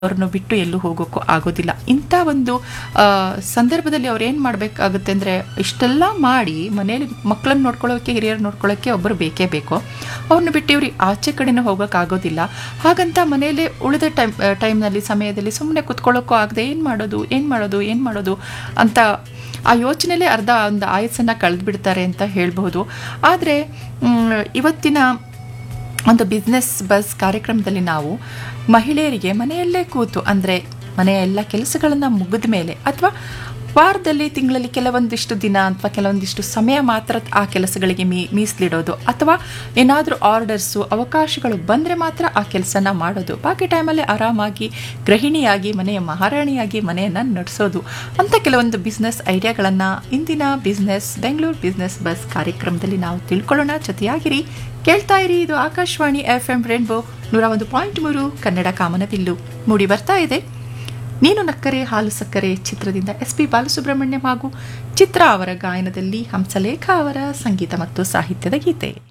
ಅವ್ರನ್ನು ಬಿಟ್ಟು ಎಲ್ಲೂ ಹೋಗೋಕ್ಕೂ ಆಗೋದಿಲ್ಲ ಇಂಥ ಒಂದು ಆ, ಸಂದರ್ಭದಲ್ಲಿ ಅವ್ರು ಏನು ಮಾಡಬೇಕಾಗುತ್ತೆ ಅಂದರೆ ಇಷ್ಟೆಲ್ಲ ಮಾಡಿ ಮನೇಲಿ ಮಕ್ಕಳನ್ನ ನೋಡ್ಕೊಳ್ಳೋಕ್ಕೆ ಹಿರಿಯರು ನೋಡ್ಕೊಳ್ಳೋಕ್ಕೆ ಒಬ್ಬರು ಬೇಕೇ ಬೇಕು ಅವ್ರನ್ನ ಬಿಟ್ಟು ಇವ್ರಿಗೆ ಆಚೆ ಕಡೆನೂ ಹೋಗೋಕ್ಕಾಗೋದಿಲ್ಲ ಹಾಗಂತ ಮನೆಯಲ್ಲೇ ಉಳಿದ ಟೈಮ್ ಟೈಮ್ನಲ್ಲಿ ಸಮಯದಲ್ಲಿ ಸುಮ್ಮನೆ ಕುತ್ಕೊಳ್ಳೋಕ್ಕೂ ಆಗದೆ ಏನು ಮಾಡೋದು ಏನು ಮಾಡೋದು ಏನು ಮಾಡೋದು ಅಂತ ಆ ಯೋಚನೆಯಲ್ಲೇ ಅರ್ಧ ಒಂದು ಆಯಸ್ಸನ್ನು ಕಳೆದ್ಬಿಡ್ತಾರೆ ಅಂತ ಹೇಳ್ಬೋದು ಆದರೆ ಇವತ್ತಿನ ಒಂದು ಬಿಸ್ನೆಸ್ ಬಸ್ ಕಾರ್ಯಕ್ರಮದಲ್ಲಿ ನಾವು ಮಹಿಳೆಯರಿಗೆ ಮನೆಯಲ್ಲೇ ಕೂತು ಅಂದರೆ ಮನೆಯ ಎಲ್ಲ ಕೆಲಸಗಳನ್ನು ಮುಗಿದ ಮೇಲೆ ಅಥವಾ ವಾರದಲ್ಲಿ ತಿಂಗಳಲ್ಲಿ ಕೆಲವೊಂದಿಷ್ಟು ದಿನ ಅಥವಾ ಕೆಲವೊಂದಿಷ್ಟು ಸಮಯ ಮಾತ್ರ ಆ ಕೆಲಸಗಳಿಗೆ ಮೀ ಮೀಸಲಿಡೋದು ಅಥವಾ ಏನಾದರೂ ಆರ್ಡರ್ಸು ಅವಕಾಶಗಳು ಬಂದರೆ ಮಾತ್ರ ಆ ಕೆಲಸನ ಮಾಡೋದು ಬಾಕಿ ಟೈಮಲ್ಲಿ ಆರಾಮಾಗಿ ಗೃಹಿಣಿಯಾಗಿ ಮನೆಯ ಮಹಾರಾಣಿಯಾಗಿ ಮನೆಯನ್ನು ನಡೆಸೋದು ಅಂತ ಕೆಲವೊಂದು ಬಿಸ್ನೆಸ್ ಐಡಿಯಾಗಳನ್ನು ಇಂದಿನ ಬಿಸ್ನೆಸ್ ಬೆಂಗಳೂರು ಬಿಸ್ನೆಸ್ ಬಸ್ ಕಾರ್ಯಕ್ರಮದಲ್ಲಿ ನಾವು ತಿಳ್ಕೊಳ್ಳೋಣ ಜೊತೆಯಾಗಿರಿ ಕೇಳ್ತಾ ಇರಿ ಇದು ಆಕಾಶವಾಣಿ ಎಫ್ ಎಂ ರೇನ್ಬೋ ನೂರ ಒಂದು ಪಾಯಿಂಟ್ ಮೂರು ಕನ್ನಡ ಕಾಮನಬಿಲ್ಲು ಮೂಡಿ ಬರ್ತಾ ಇದೆ ನೀನು ನಕ್ಕರೆ ಹಾಲು ಸಕ್ಕರೆ ಚಿತ್ರದಿಂದ ಎಸ್ ಪಿ ಬಾಲಸುಬ್ರಹ್ಮಣ್ಯಂ ಹಾಗೂ ಚಿತ್ರ ಅವರ ಗಾಯನದಲ್ಲಿ ಹಂಸಲೇಖ ಅವರ ಸಂಗೀತ ಮತ್ತು ಸಾಹಿತ್ಯದ ಗೀತೆ